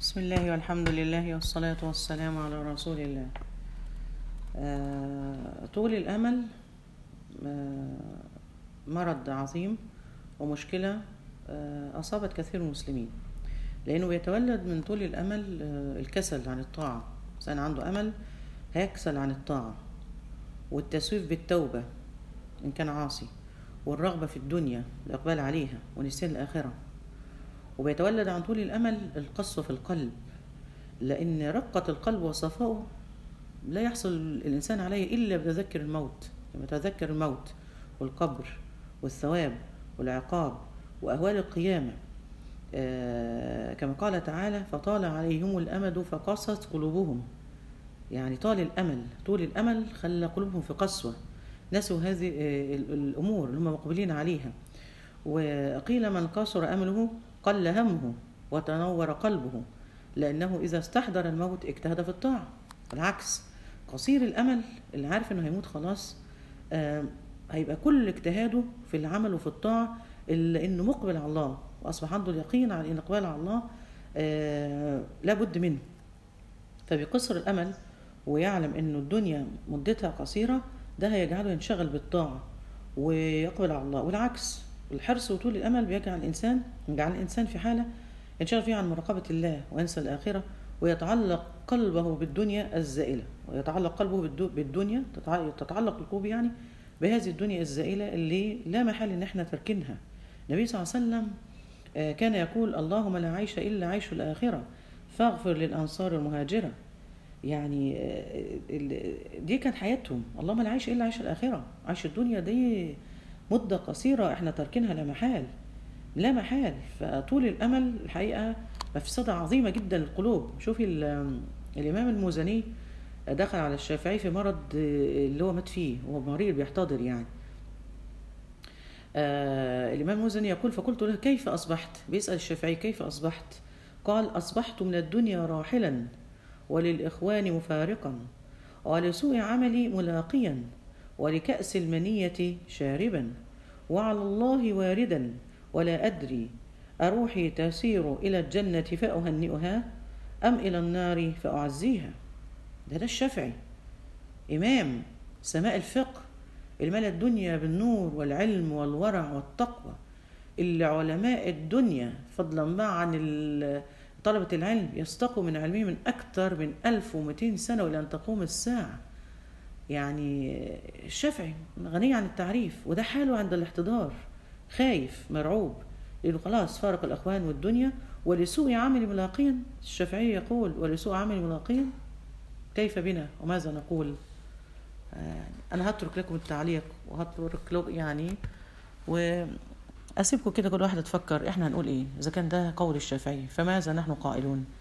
بسم الله والحمد لله والصلاة والسلام على رسول الله آه، طول الأمل آه، مرض عظيم ومشكلة آه، أصابت كثير من المسلمين لأنه بيتولد من طول الأمل آه، الكسل عن الطاعة إنسان عنده أمل هيكسل عن الطاعة والتسويف بالتوبة إن كان عاصي والرغبة في الدنيا الإقبال عليها ونسيان الآخرة وبيتولد عن طول الأمل القسوة في القلب لأن رقة القلب وصفاؤه لا يحصل الإنسان عليه إلا بتذكر الموت لما يتذكر الموت والقبر والثواب والعقاب وأهوال القيامة آه كما قال تعالى فطال عليهم الأمد فقست قلوبهم يعني طال الأمل طول الأمل خلى قلوبهم في قسوة نسوا هذه آه الأمور اللي هم مقبلين عليها وقيل من قصر أمله قل همه وتنور قلبه لأنه إذا استحضر الموت اجتهد في الطاعة بالعكس قصير الأمل اللي عارف إنه هيموت خلاص آه هيبقى كل اجتهاده في العمل وفي الطاعة إلا إنه مقبل على الله وأصبح عنده اليقين على إن إقبال على الله آه لابد منه فبقصر الأمل ويعلم إنه الدنيا مدتها قصيرة ده هيجعله ينشغل بالطاعة ويقبل على الله والعكس الحرص وطول الامل بيجعل الانسان يجعل الانسان في حاله ينشغل فيها عن مراقبه الله وينسى الاخره ويتعلق قلبه بالدنيا الزائله ويتعلق قلبه بالدنيا تتعلق القلوب يعني بهذه الدنيا الزائله اللي لا محال ان احنا تركنها النبي صلى الله عليه وسلم كان يقول اللهم لا عيش الا عيش الاخره فاغفر للانصار المهاجره يعني دي كانت حياتهم اللهم لا عيش الا عيش الاخره عيش الدنيا دي مدة قصيرة احنا تاركينها لا محال لا محال فطول الأمل الحقيقة مفسدة عظيمة جدا للقلوب شوفي الإمام المزني دخل على الشافعي في مرض اللي هو مات فيه هو مريض بيحتضر يعني آه الإمام المزني يقول فقلت له كيف أصبحت بيسأل الشافعي كيف أصبحت قال أصبحت من الدنيا راحلا وللإخوان مفارقا ولسوء عملي ملاقيا ولكأس المنية شاربا وعلى الله واردا ولا أدري أروحي تسير إلى الجنة فأهنئها أم إلى النار فأعزيها ده ده الشافعي إمام سماء الفقه الملا الدنيا بالنور والعلم والورع والتقوى اللي علماء الدنيا فضلا ما عن طلبة العلم يستقوا من علمهم من أكثر من 1200 سنة إلى أن تقوم الساعة يعني الشافعي غني عن التعريف وده حاله عند الاحتضار خايف مرعوب لأنه خلاص فارق الأخوان والدنيا ولسوء عمل ملاقيا الشافعي يقول ولسوء عمل ملاقيا كيف بنا وماذا نقول آه أنا هترك لكم التعليق وهترك له يعني وأسيبكم كده كل واحد تفكر إحنا هنقول إيه إذا كان ده قول الشافعي فماذا نحن قائلون